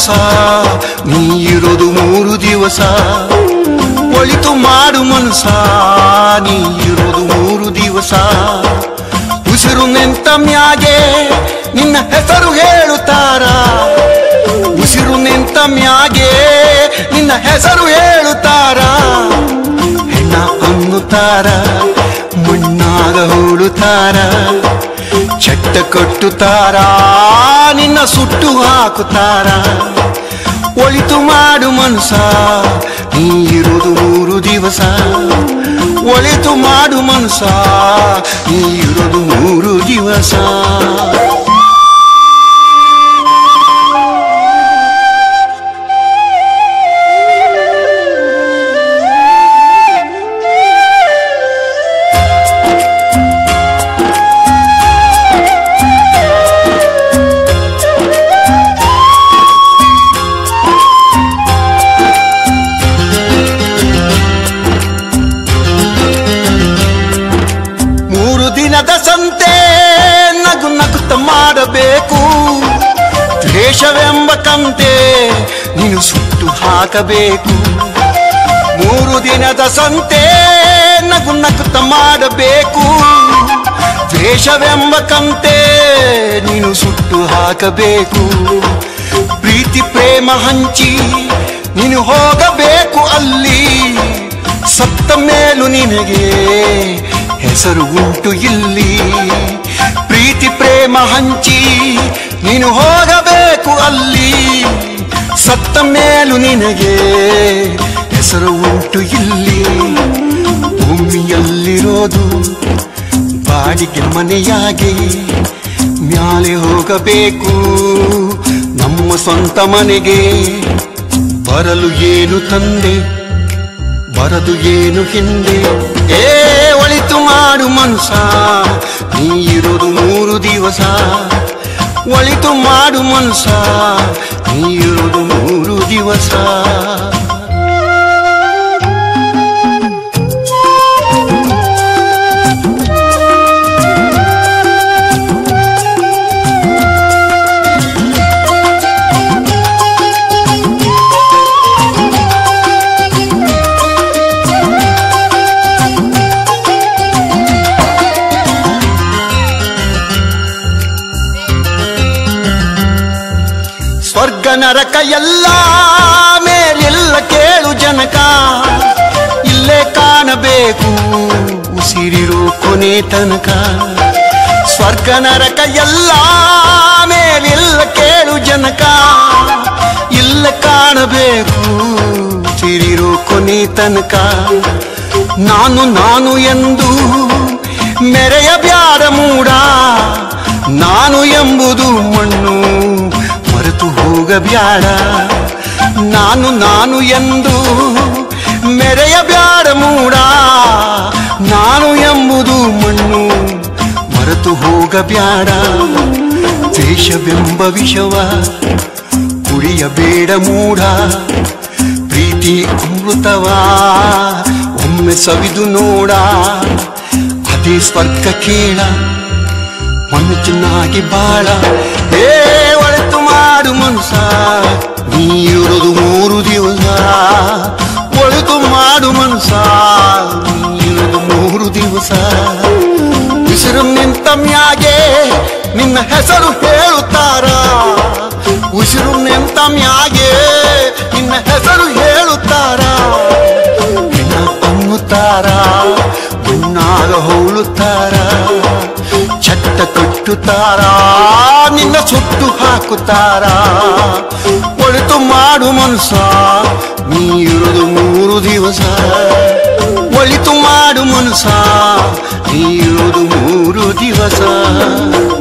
ಮನಸ ನೀ ಇರೋದು ಮೂರು ದಿವಸ ಒಳಿತು ಮಾಡು ಮನಸ ನೀ ಇರೋದು ಮೂರು ದಿವಸ ಉಸಿರು ನಿಂತ ಮ್ಯಾಗೆ ನಿನ್ನ ಹೆಸರು ಹೇಳುತ್ತಾರ ಉಸಿರು ನಿಂತ ಮ್ಯಾಗೆ ನಿನ್ನ ಹೆಸರು ಹೇಳುತ್ತಾರ ಹೆಣ್ಣ ಅನ್ನುತ್ತಾರ ಮಣ್ಣಾಗ ಹೂಳುತ್ತಾರ ಚಟ್ಟ ಕಟ್ಟುತ್ತಾರ ನಿನ್ನ ಸುಟ್ಟು ಹಾಕುತ್ತಾರ ಒಳಿತು ಮಾಡು ಮನಸ ನೀ ಇರುವುದು ಮೂರು ದಿವಸ ಒಳಿತು ಮಾಡು ಮನಸ ನೀ ಇರೋದು ಮೂರು ದಿವಸ ಮೂರು ದಿನದ ಸಂತೆ ನಗು ನಗುತ್ತ ಮಾಡಬೇಕು ದ್ವೇಷವೆಂಬ ಕಂತೆ ನೀನು ಸುಟ್ಟು ಹಾಕಬೇಕು ಮೂರು ದಿನದ ಸಂತೆ ನಗು ನಗುತ್ತ ಮಾಡಬೇಕು ದ್ವೇಷವೆಂಬ ಕಂತೆ ನೀನು ಸುಟ್ಟು ಹಾಕಬೇಕು ಪ್ರೀತಿ ಪ್ರೇಮ ಹಂಚಿ ನೀನು ಹೋಗಬೇಕು ಅಲ್ಲಿ ಸತ್ತ ಮೇಲೂ ನಿನಗೆ ಹೆಸರು ಉಂಟು ಇಲ್ಲಿ ಪ್ರೀತಿ ಪ್ರೇಮ ಹಂಚಿ ನೀನು ಹೋಗಬೇಕು ಅಲ್ಲಿ ಸತ್ತ ಮೇಲೂ ನಿನಗೆ ಹೆಸರು ಉಂಟು ಇಲ್ಲಿ ಭೂಮಿಯಲ್ಲಿರೋದು ಬಾಡಿಗೆ ಮನೆಯಾಗಿ ಮ್ಯಾಲೆ ಹೋಗಬೇಕು ನಮ್ಮ ಸ್ವಂತ ಮನೆಗೆ ಬರಲು ಏನು ತಂದೆ ಬರದು ಏನು ಹಿಂದೆ ಏ ಒಳಿತು ಮಾಡು ಮನ್ಸ ನೀ ಇರೋದು ಮೂರು ದಿವಸ ಒಳಿತು ಮಾಡು ಮನ್ಸ ನೀ ಇರೋದು ಮೂರು ದಿವಸ ಸ್ವರ್ಗ ನರಕ ಎಲ್ಲ ಮೇಲೆಲ್ಲ ಕೇಳು ಜನಕ ಇಲ್ಲೇ ಕಾಣಬೇಕು ಉಸಿರಿರೋ ಕೊನೆ ತನಕ ಸ್ವರ್ಗ ನರಕ ಎಲ್ಲ ಮೇಲೆಲ್ಲ ಕೇಳು ಜನಕ ಇಲ್ಲ ಕಾಣಬೇಕು ಉಸಿರಿರೋ ಕೊನೆ ತನಕ ನಾನು ನಾನು ಎಂದು ಮೆರೆಯ ಬ್ಯಾಡ ಮೂಡ ನಾನು ಎಂಬುದು ಮಣ್ಣು ಮರೆತು ಹೋಗಬ್ಯಾಡ ನಾನು ನಾನು ಎಂದು ಮೆರೆಯ ಬ್ಯಾಡ ಮೂಡ ನಾನು ಎಂಬುದು ಮಣ್ಣು ಮರೆತು ಹೋಗಬ್ಯಾಡ ದ್ವೇಷವೆಂಬ ವಿಷವ ಕುಡಿಯಬೇಡ ಮೂಢ ಪ್ರೀತಿ ಅಮೃತವ ಒಮ್ಮೆ ಸವಿದು ನೋಡ ಅದೇ ಸ್ವರ್ಗ ಕೇಳ ಮಣ್ಣು ಚೆನ್ನಾಗಿ ಬಾಳ ಏ ಒಳಿತು ಮಾಡು ಮನ್ಸ ನೀ ಇರೋದು ಮೂರು ದಿವಸ ಒಳಿತು ಮಾಡು ಮನ್ಸ ನೀ ಇರೋದು ಮೂರು ದಿವಸ ಉಸಿರು ನಿಂತ ಮ್ಯಾಗೆ ನಿನ್ನ ಹೆಸರು ಹೇಳುತ್ತಾರ ಉಸಿರು ನಿಂತ ಮ್ಯಾಗೆ ನಿನ್ನ ಹೆಸರು ಹೇಳುತ್ತಾರ ಹೆಣ ಅನ್ನುತ್ತಾರ ಮಣ್ಣಾಗ ಹೋಳುತ್ತಾರ ಚಟ್ಟ ಕಟ್ಟುತ್ತಾರ ನಿನ್ನ ಸುಟ್ಟು ಹಾಕುತ್ತಾರ ಒಳಿತು ಮಾಡು ಮನಸ ನೀ ಇರೋದು ಮೂರು ದಿವಸ ಒಳಿತು ಮಾಡು ಮನಸ ನೀ ಇರೋದು ಮೂರು ದಿವಸ